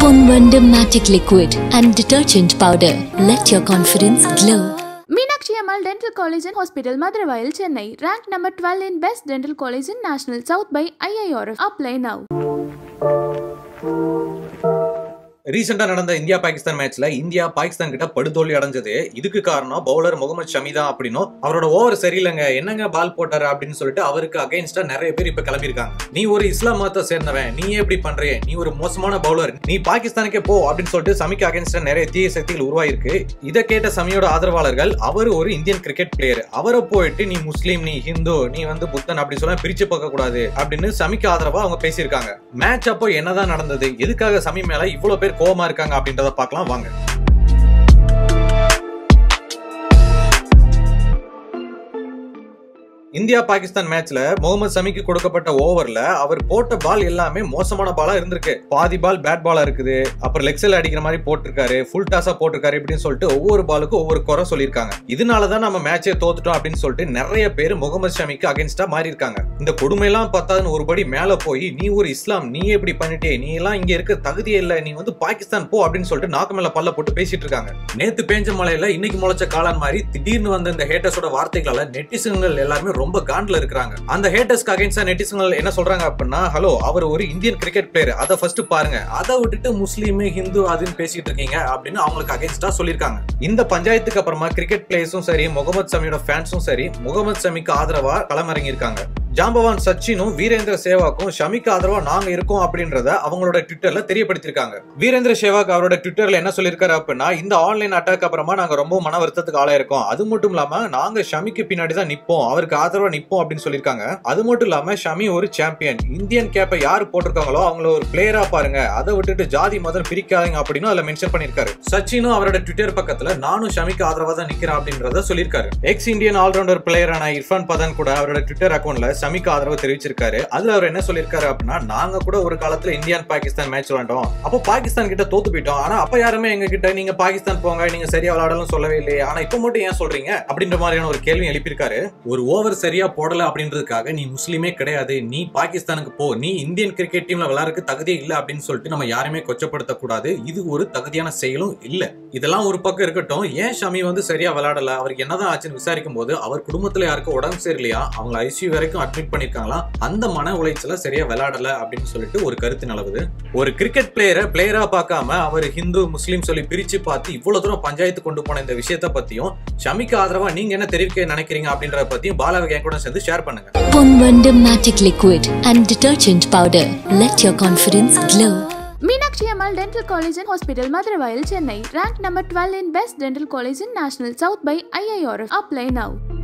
Ponvandam Matic Liquid and Detergent Powder. Let your confidence glow. Meenakshi Ammal Dental College and Hospital, Madurai, Chennai. Ranked number 12 in Best Dental College in National South by IIRF. Apply now. ரீசெண்டா நடந்த India Pakistan மேட்ச்ல India Pakistan கிட்ட படுதோல்வி அடைஞ்சது இதுக்கு காரணம் bowler Mohammed Shami தான் அப்படின்னும் அவரோட ஓவர் சரியில்லைங்க என்னங்க பால் போட்டாரு அப்படின்னு சொல்லிட்டு அவருக்கு அகைன்ஸ்டா நிறைய பேர் இப்ப கிளம்பியிருக்காங்க நீ ஒரு இஸ்லாம் மதத்தை சேர்ந்தவன் நீ எப்படி பண்றிய நீ ஒரு மோசமான பவுலர் நீ பாகிஸ்தானுக்கே போ அப்படின்னு சொல்லிட்டு சமிக்கு அகைன்ஸ்டா நிறைய தீய சக்திகள் உருவாயிருக்கு இதை கேட்ட சமியோட ஆதரவாளர்கள் அவர் ஒரு இந்தியன் கிரிக்கெட் பிளேயர் அவரை போயிட்டு நீ முஸ்லீம் நீ ஹிந்து நீ வந்து புத்தன் அப்படி சொல்ல பிரிச்சு பார்க்க கூடாது அப்படின்னு சமிக்கு ஆதரவா அவங்க பேசியிருக்காங்க மேட்ச் அப்போ என்னதான் நடந்தது எதுக்காக சமி மேல இவ்வளவு பேர் கோவமா இருக்காங்க அப்படின்றத பார்க்கலாம் வாங்க இந்தியா பாகிஸ்தான் மேட்ச்ல முகமது சமிக்கு கொடுக்கப்பட்ட ஓவர்ல அவர் போட்ட பால் எல்லாமே மோசமான பாலா இருந்திருக்கு பாதி பால் பேட் பாலா இருக்குது அப்புறம் லெக்ஸல் அடிக்கிற மாதிரி போட்டிருக்காரு ஃபுல் டாஸா போட்டிருக்காரு இப்படின்னு சொல்லிட்டு ஒவ்வொரு பாலுக்கும் ஒவ்வொரு குறை சொல்லியிருக்காங்க இதனாலதான் நம்ம மேட்சே தோத்துட்டோம் அப்படின்னு சொல்லிட்டு நிறைய பேர் முகமது ஷமிக்கு அகேன்ஸ்டா மாறி இருக்காங்க இந்த கொடுமையெல்லாம் பார்த்தாதுன்னு ஒரு படி மேல போய் நீ ஒரு இஸ்லாம் நீ எப்படி பண்ணிட்டே நீ எல்லாம் இங்க இருக்க தகுதியே இல்ல நீ வந்து பாகிஸ்தான் போ அப்படின்னு சொல்லிட்டு நாக்கு மேல பல்ல போட்டு பேசிட்டு இருக்காங்க நேத்து பேஞ்ச மழையில இன்னைக்கு முளைச்ச காளான் மாதிரி திடீர்னு வந்த இந்த ஹேட்டர்ஸோட வார்த்தைகளால நெட்டிசன்கள் எல்லாருமே ரொம்ப காண்ட்ல இருக்கிறாங்க அந்த ஹேட்டர்ஸ்க்கு அகைன்ஸ்டா நெட்டிசன்கள் என்ன சொல்றாங்க அப்படின்னா ஹலோ அவர் ஒரு இந்தியன் கிரிக்கெட் பிளேயர் அதை ஃபர்ஸ்ட் பாருங்க அதை விட்டுட்டு முஸ்லீம் ஹிந்து அதுன்னு பேசிட்டு இருக்கீங்க அப்படின்னு அவங்களுக்கு அகைன்ஸ்டா சொல்லியிருக்காங்க இந்த பஞ்சாயத்துக்கு அப்புறமா கிரிக்கெட் பிளேயர்ஸும் சரி முகமது சமியோட ஃபேன்ஸும் சரி முகமது சமிக்கு ஆதரவா களமிறங்கி இருக்காங்க ஜாம்பவான் சச்சினும் வீரேந்திர சேவாக்கும் ஷமிக்கு ஆதரவா நாங்க இருக்கோம் அப்படின்றத அவங்களோட ட்விட்டர்ல தெரியப்படுத்திருக்காங்க வீரேந்திர சேவாக் அவரோட ட்விட்டர்ல என்ன சொல்லியிருக்காரு அப்படின்னா இந்த ஆன்லைன் அட்டாக் அப்புறமா நாங்க ரொம்ப மன வருத்தத்துக்கு ஆளாயிருக்கோம் அது மட்டும் இல்லாம நாங்க ஷமிக்கு பின்னாடி தான் நிப்போம் அவருக்கு ஆதரவா நிப்போம் அப்படின்னு சொல்லியிருக்காங்க அது மட்டும் இல்லாம ஷமி ஒரு சாம்பியன் இந்தியன் கேப்பை யாரு போட்டிருக்காங்களோ அவங்கள ஒரு பிளேயரா பாருங்க அதை விட்டுட்டு ஜாதி மதம் பிரிக்காதீங்க அப்படின்னு அதுல மென்ஷன் பண்ணிருக்காரு சச்சினும் அவரோட ட்விட்டர் பக்கத்துல நானும் ஷமிக்கு ஆதரவா தான் நிக்கிறேன் அப்படின்றத சொல்லியிருக்காரு எக்ஸ் இந்தியன் ஆல்ரவுண்டர் பிளேயரான இர்ஃபான் பதான் கூட அவரோட ட்விட்டர் அக்கௌண்ட்ல ஷமிக்கு ஆதரவு தெரிவிச்சிருக்காரு அதுல அவர் என்ன சொல்லியிருக்காரு அப்படின்னா நாங்க கூட ஒரு காலத்துல இந்தியன் பாகிஸ்தான் மேட்ச் விளாண்டோம் அப்போ பாகிஸ்தான் கிட்ட தோத்து போயிட்டோம் ஆனா அப்ப யாருமே எங்க கிட்ட நீங்க பாகிஸ்தான் போங்க நீங்க சரியா விளையாடலாம் சொல்லவே இல்லையே ஆனா இப்ப மட்டும் ஏன் சொல்றீங்க அப்படின்ற மாதிரியான ஒரு கேள்வி எழுப்பியிருக்காரு ஒரு ஓவர் சரியா போடல அப்படின்றதுக்காக நீ முஸ்லீமே கிடையாது நீ பாகிஸ்தானுக்கு போ நீ இந்தியன் கிரிக்கெட் டீம்ல விளையாடுறதுக்கு தகுதியே இல்ல அப்படின்னு சொல்லிட்டு நம்ம யாருமே கொச்சப்படுத்த கூடாது இது ஒரு தகுதியான செயலும் இல்ல இதெல்லாம் ஒரு பக்கம் இருக்கட்டும் ஏன் ஷமி வந்து சரியா விளையாடல அவருக்கு என்னதான் ஆச்சுன்னு விசாரிக்கும் போது அவர் குடும்பத்துல யாருக்கும் உடம்பு சரியில்லையா அவங்க ஐசியூ வரைக்கும் அட்மிட் பண்ணிருக்காங்களா அந்த மன உளைச்சல சரியா விளையாடல அப்படின்னு சொல்லிட்டு ஒரு கருத்து நிலவுது ஒரு கிரிக்கெட் பிளேயரை பிளேயரா பார்க்காம அவர் ஹிந்து முஸ்லீம் சொல்லி பிரிச்சு பார்த்து இவ்வளவு தூரம் பஞ்சாயத்து கொண்டு போன இந்த விஷயத்த பத்தியும் ஷமிக்கு ஆதரவா நீங்க என்ன தெரிவிக்க நினைக்கிறீங்க அப்படின்றத பத்தியும் பாலாவை என் கூட சேர்ந்து ஷேர் பண்ணுங்க Ponvandam Matic Liquid and Detergent Powder. Let your confidence glow. Meenakshi Ammal Dental College and Hospital, Madurai, Chennai. Ranked number 12 in Best Dental College in National South by IIRF. Apply now.